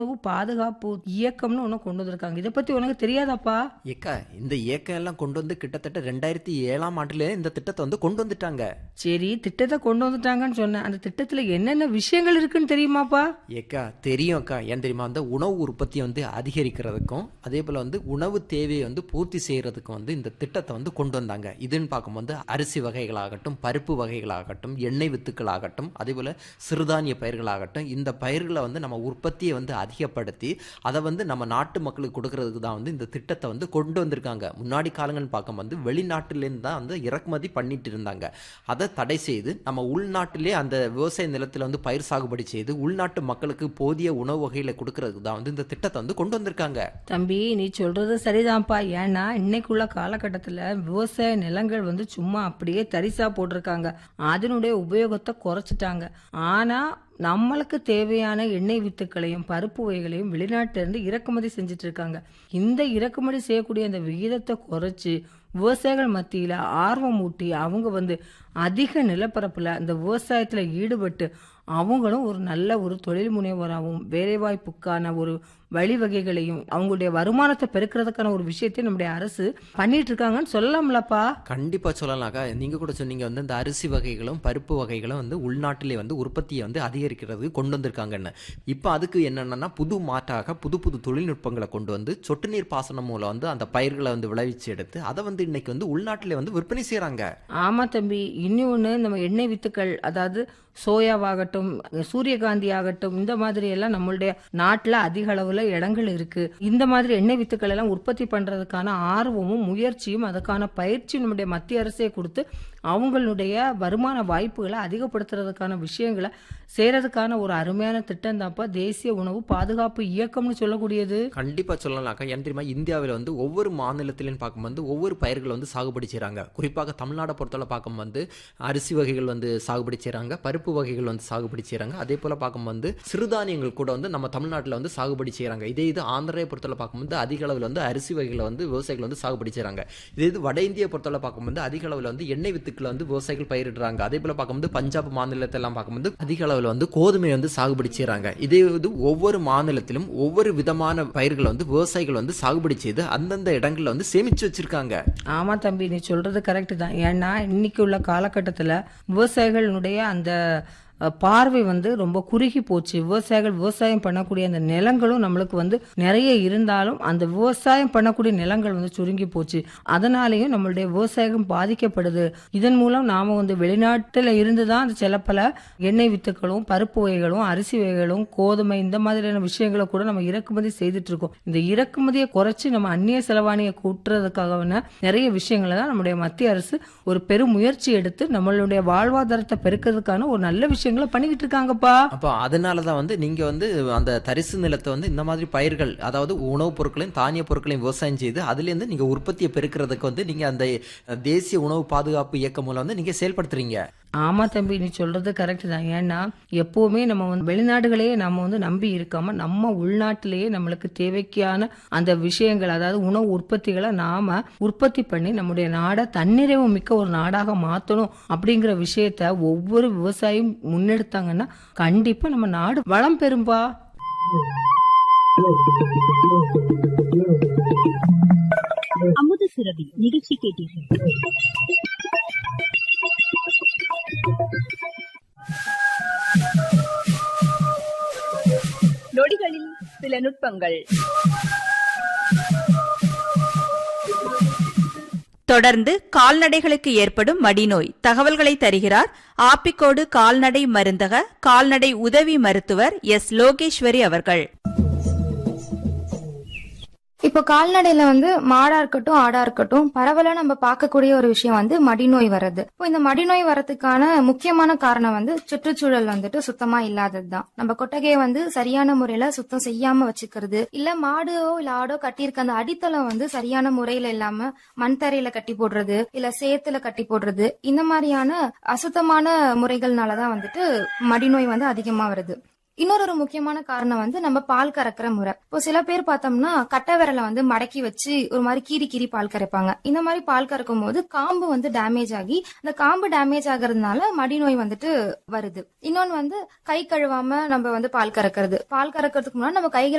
உணவு பாதுகாப்பு இயக்கம்னு ஒண்ணு கொண்டு வந்திருக்காங்க இதை பத்தி உனக்கு தெரியாதாப்பா ஏக்கா இந்த இயக்கம் எல்லாம் கொண்டு வந்து கிட்டத்தட்ட ரெண்டாயிரத்தி ஏழாம் ஆண்டுல இந்த திட்டத்தை வந்து கொண்டு வந்துட்டாங்க சரி திட்டத்தை கொண்டு வந்துட்டாங்கன்னு சொன்னேன் அந்த திட்டத்துல என்னென்ன விஷயங்கள் இருக்குன்னு தெரியுமாப்பா ஏக்கா தெரியும் அக்கா ஏன் தெரியுமா வந்து உணவு உற்பத்தியை வந்து அதிகரிக்கிறதுக்கும் அதே போல் வந்து உணவு தேவையை வந்து பூர்த்தி செய்கிறதுக்கும் வந்து இந்த திட்டத்தை வந்து கொண்டு வந்தாங்க இதுன்னு பார்க்கும்போது அரிசி வகைகளாகட்டும் பருப்பு வகைகளாகட்டும் எண்ணெய் வித்துக்களாகட்டும் அதே போல் சிறுதானிய பயிர்களாகட்டும் இந்த பயிர்களை வந்து நம்ம உற்பத்தியை வந்து அதிகப்படுத்தி அதை வந்து நம்ம நாட்டு மக்களுக்கு கொடுக்கறதுக்கு தான் வந்து இந்த திட்டத்தை வந்து கொண்டு வந்திருக்காங்க முன்னாடி காலங்கள்னு பார்க்கும்போது வெளிநாட்டிலேருந்து தான் வந்து இறக்குமதி பண்ணிட்டு இருந்தாங்க அதை தடை செய்து நம்ம உள்நாட்டிலே அந்த விவசாய நிலத்தில் வந்து பயிர் சாகுபடி செய்து உள்நாட்டு மக்களுக்கு போதிய உணவு வகைகளை கொடுக்கறதுக்கு தான் வந்து இந்த திட்டத்தை வந்து கொண்டு வந்திருக்காங்க தம்பி நீ சொல்றது சரிதான்ப்பா ஏன்னா இன்னைக்குள்ள காலகட்டத்துல விவசாய நிலங்கள் வந்து சும்மா அப்படியே தரிசா போட்டிருக்காங்க அதனுடைய உபயோகத்தை குறைச்சிட்டாங்க ஆனா நம்மளுக்கு தேவையான எண்ணெய் வித்துக்களையும் பருப்பு வகைகளையும் வெளிநாட்டுல இருந்து இறக்குமதி செஞ்சுட்டு இருக்காங்க இந்த இறக்குமதி செய்யக்கூடிய அந்த விகிதத்தை குறைச்சு விவசாயிகள் மத்தியில ஆர்வம் ஊட்டி அவங்க வந்து அதிக நிலப்பரப்புல அந்த விவசாயத்துல ஈடுபட்டு அவங்களும் ஒரு நல்ல ஒரு தொழில் முனைவோராகவும் வேலைவாய்ப்புக்கான ஒரு வழிவகைகளையும் அவங்களுடைய வருமானத்தை பெருக்கிறதுக்கான ஒரு விஷயத்தை நம்முடைய அரசு பண்ணிட்டு இருக்காங்கன்னு சொல்லலாம்லப்பா கண்டிப்பா சொல்லலாம்க்கா நீங்க கூட சொன்னீங்க வந்து இந்த அரிசி வகைகளும் பருப்பு வகைகளும் வந்து உள்நாட்டிலே வந்து உற்பத்தியை வந்து அதிகரிக்கிறதுக்கு கொண்டு வந்திருக்காங்கன்னு இப்போ அதுக்கு என்னென்னா புது மாற்றாக புது புது தொழில்நுட்பங்களை கொண்டு வந்து சொட்டு நீர் பாசனம் மூலம் வந்து அந்த பயிர்களை வந்து விளைவிச்சு எடுத்து அதை வந்து இன்னைக்கு வந்து உள்நாட்டிலே வந்து விற்பனை செய்றாங்க ஆமா தம்பி இன்னொன்னு நம்ம எண்ணெய் வித்துக்கள் அதாவது சோயாவாகட்டும் சூரியகாந்தி ஆகட்டும் இந்த மாதிரி எல்லாம் நம்மளுடைய நாட்டுல அதிக அளவுல இடங்கள் இருக்கு இந்த மாதிரி எண்ணெய் வித்துக்கள் எல்லாம் உற்பத்தி பண்றதுக்கான ஆர்வமும் முயற்சியும் அதுக்கான பயிற்சியும் நம்முடைய மத்திய அரசே கொடுத்து அவங்களுடைய வருமான வாய்ப்புகளை அதிகப்படுத்துறதுக்கான விஷயங்களை செய்யறதுக்கான ஒரு அருமையான திட்டம் தான்ப்பா தேசிய உணவு பாதுகாப்பு இயக்கம்னு சொல்லக்கூடியது கண்டிப்பா சொல்லலாம்க்கா ஏன் தெரியுமா இந்தியாவில் வந்து ஒவ்வொரு மாநிலத்திலும் பார்க்கும்போது ஒவ்வொரு பயிர்களை வந்து சாகுபடி செய்றாங்க குறிப்பாக தமிழ்நாடை பொறுத்தவரை பார்க்கும்போது அரிசி வகைகள் வந்து சாகுபடி செய்றாங்க பருப்பு வகைகள் வந்து சாகுபடி செய்றாங்க அதே போல பார்க்கும்போது சிறுதானியங்கள் கூட வந்து நம்ம தமிழ்நாட்டில் வந்து சாகுபடி செய்றாங்க இதே இது ஆந்திராவை பொறுத்தவரை பார்க்கும்போது அதிக அளவில் வந்து அரிசி வகைகளை வந்து விவசாயிகள் வந்து சாகுபடி செய்றாங்க இதே இது வட இந்தியை பொறுத்தவரை பார்க்கும்போது அதிக அளவில் வந்து எண்ணெய் வித்துக்களை வந்து விவசாயிகள் பயிரிடுறாங்க அதே போல பார்க்கும்போது பஞ்சாப் மாநிலத்தை எல்லாம் பார்க்கும்போது அதிக அளவில் வந்து கோதுமை வந்து சாகுபடி செய்றாங்க இதே இது ஒவ்வொரு மாநிலத்திலும் ஒவ்வொரு விதமான பயிர்களை வந்து விவசாயிகள் வந்து சாகுபடி செய்து அந்தந்த இடங்கள்ல வந்து சேமிச்சு வச்சிருக்காங்க ஆமா தம்பி நீ சொல்றது கரெக்ட் தான் ஏன்னா இன்னைக்கு உள்ள காலகட்டத்துல விவசாயிகளுடைய அந்த அஹ், பார்வை வந்து ரொம்ப குறுகி போச்சு விவசாயிகள் விவசாயம் பண்ணக்கூடிய அந்த நிலங்களும் நம்மளுக்கு வந்து நிறைய இருந்தாலும் அந்த விவசாயம் பண்ணக்கூடிய நிலங்கள் வந்து சுருங்கி போச்சு அதனாலேயும் நம்மளுடைய விவசாயம் பாதிக்கப்படுது இதன் மூலம் நாம வந்து வெளிநாட்டுல இருந்து தான் அந்த சில பல எண்ணெய் வித்துக்களும் பருப்பு வகைகளும் அரிசி வகைகளும் கோதுமை இந்த மாதிரியான விஷயங்களை கூட நம்ம இறக்குமதி செய்துட்டு இருக்கோம் இந்த இறக்குமதியை குறைச்சு நம்ம அந்நிய செலவாணியை கூட்டுறதுக்காக நிறைய விஷயங்களை தான் நம்முடைய மத்திய அரசு ஒரு பெரும் முயற்சி எடுத்து நம்மளுடைய வாழ்வாதாரத்தை பெருக்கிறதுக்கான ஒரு நல்ல விஷயங்களை பண்ணிக்கிட்டு இருக்காங்கப்பா அப்போ அதனால தான் வந்து நீங்க வந்து அந்த தரிசு நிலத்தை வந்து இந்த மாதிரி பயிர்கள் அதாவது உணவுப் பொருட்களையும் தானிய பொருட்களையும் விவசாயம் செய்து அதுலேருந்து நீங்க உற்பத்தியை பெருக்கிறதுக்கு வந்து நீங்க அந்த தேசிய உணவு பாதுகாப்பு இயக்கம் மூலம் வந்து நீங்க செயல்படுத்துறீங்க ஆமா தம்பி நீ சொல்றது கரெக்ட் தான் ஏன்னா எப்பவுமே நம்ம வந்து வெளிநாடுகளையே நம்ம வந்து நம்பி இருக்காம நம்ம உள்நாட்டிலேயே நம்மளுக்கு தேவைக்கான அந்த விஷயங்கள் அதாவது உணவு உற்பத்திகளை நாம உற்பத்தி பண்ணி நம்முடைய நாடை தன்னிறைவு மிக்க ஒரு நாடாக மாத்தணும் அப்படிங்கிற விஷயத்த ஒவ்வொரு விவசாயியும் முன்னெடுத்தாங்கன்னா கண்டிப்பா நம்ம நாடு வளம் பெறும்பா அமுத சுரபி நிகழ்ச்சி கேட்டீர்கள் நொடிகளில் சில நுட்பங்கள் தொடர்ந்து கால்நடைகளுக்கு ஏற்படும் மடிநோய் தகவல்களை தருகிறார் ஆப்பிக்கோடு கால்நடை மருந்தக கால்நடை உதவி மருத்துவர் எஸ் லோகேஸ்வரி அவர்கள் இப்போ கால்நடையில வந்து மாடா இருக்கட்டும் ஆடா இருக்கட்டும் பரவலா நம்ம பார்க்கக்கூடிய ஒரு விஷயம் வந்து மடிநோய் வர்றது இப்போ இந்த மடிநோய் வரதுக்கான முக்கியமான காரணம் வந்து சுற்றுச்சூழல் வந்துட்டு சுத்தமா இல்லாததுதான் நம்ம கொட்டகையை வந்து சரியான முறையில சுத்தம் செய்யாம வச்சுக்கிறது இல்ல மாடோ இல்ல ஆடோ கட்டியிருக்க அந்த அடித்தளம் வந்து சரியான முறையில இல்லாம மண் தரையில கட்டி போடுறது இல்ல சேத்துல கட்டி போடுறது இந்த மாதிரியான அசுத்தமான முறைகள்னாலதான் வந்துட்டு மடிநோய் வந்து அதிகமா வருது இன்னொரு ஒரு முக்கியமான காரணம் வந்து நம்ம பால் கறக்கிற முறை இப்போ சில பேர் பார்த்தோம்னா கட்டை விரலை வந்து மடக்கி வச்சு ஒரு மாதிரி கீறி கீறி பால் கறப்பாங்க இந்த மாதிரி பால் கறக்கும் போது காம்பு வந்து டேமேஜ் ஆகி அந்த காம்பு டேமேஜ் ஆகுறதுனால மடிநோய் வந்துட்டு வருது இன்னொன்னு வந்து கை கழுவாம நம்ம வந்து பால் கறக்கிறது பால் கறக்கிறதுக்கு முன்னாடி நம்ம கைகளை